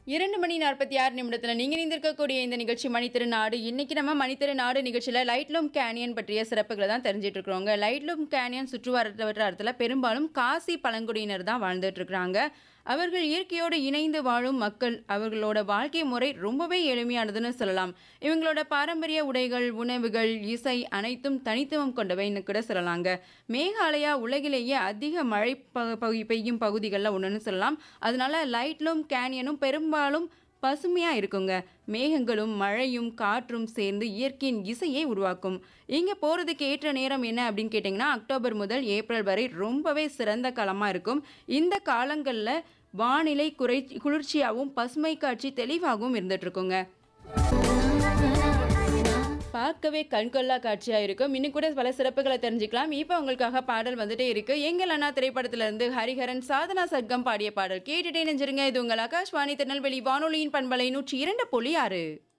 இரண்டு மணி நாற்பத்தி ஆறு நிமிடத்தில் நீங்கள் இணைந்திருக்கக்கூடிய இந்த நிகழ்ச்சி மணித்திருநாடு இன்னைக்கு நம்ம மணித்திருநாடு நிகழ்ச்சியில் லைட்லூம் கேனியன் பற்றிய சிறப்புகளை தான் தெரிஞ்சிட்டு இருக்கிறோங்க லைட்லூம் கேனியன் சுற்று வட்டாரத்தில் பெரும்பாலும் காசி பழங்குடியினர் தான் வாழ்ந்துட்டு இருக்கிறாங்க அவர்கள் இயற்கையோடு இணைந்து வாழும் மக்கள் அவர்களோட வாழ்க்கை முறை ரொம்பவே எளிமையானதுன்னு சொல்லலாம் இவங்களோட பாரம்பரிய உடைகள் உணவுகள் இசை அனைத்தும் தனித்துவம் கொண்டவைன்னு கூட சொல்லலாங்க மேகாலயா உலகிலேயே அதிக மழை ப- பகு- பெய்யும் பகுதிகளில் ஒன்றுன்னு சொல்லலாம் அதனால லைட்லூம் கேனியனும் பெரும்பாலும் பசுமையா இருக்குங்க மேகங்களும் மழையும் காற்றும் சேர்ந்து இயற்கையின் இசையை உருவாக்கும் இங்க போறதுக்கு ஏற்ற நேரம் என்ன அப்படின்னு கேட்டிங்கன்னா அக்டோபர் முதல் ஏப்ரல் வரை ரொம்பவே சிறந்த காலமா இருக்கும் இந்த காலங்கள்ல வானிலை குறை குளிர்ச்சியாகவும் பசுமை காட்சி தெளிவாகவும் இருந்துட்டு இருக்குங்க பார்க்கவே கண்கொள்ளா காட்சியா இருக்கும் இன்னும் கூட பல சிறப்புகளை தெரிஞ்சுக்கலாம் இப்போ உங்களுக்காக பாடல் வந்துட்டே இருக்கு எங்கள் அண்ணா திரைப்படத்துல இருந்து ஹரிஹரன் சாதனா சர்க்கம் பாடிய பாடல் கேட்டுட்டே நெஞ்சிருங்க இது உங்கள் ஆகாஷ்வாணி திருநெல்வேலி வானொலியின் பண்பலை நூற்றி இரண்டு புள்ளி ஆறு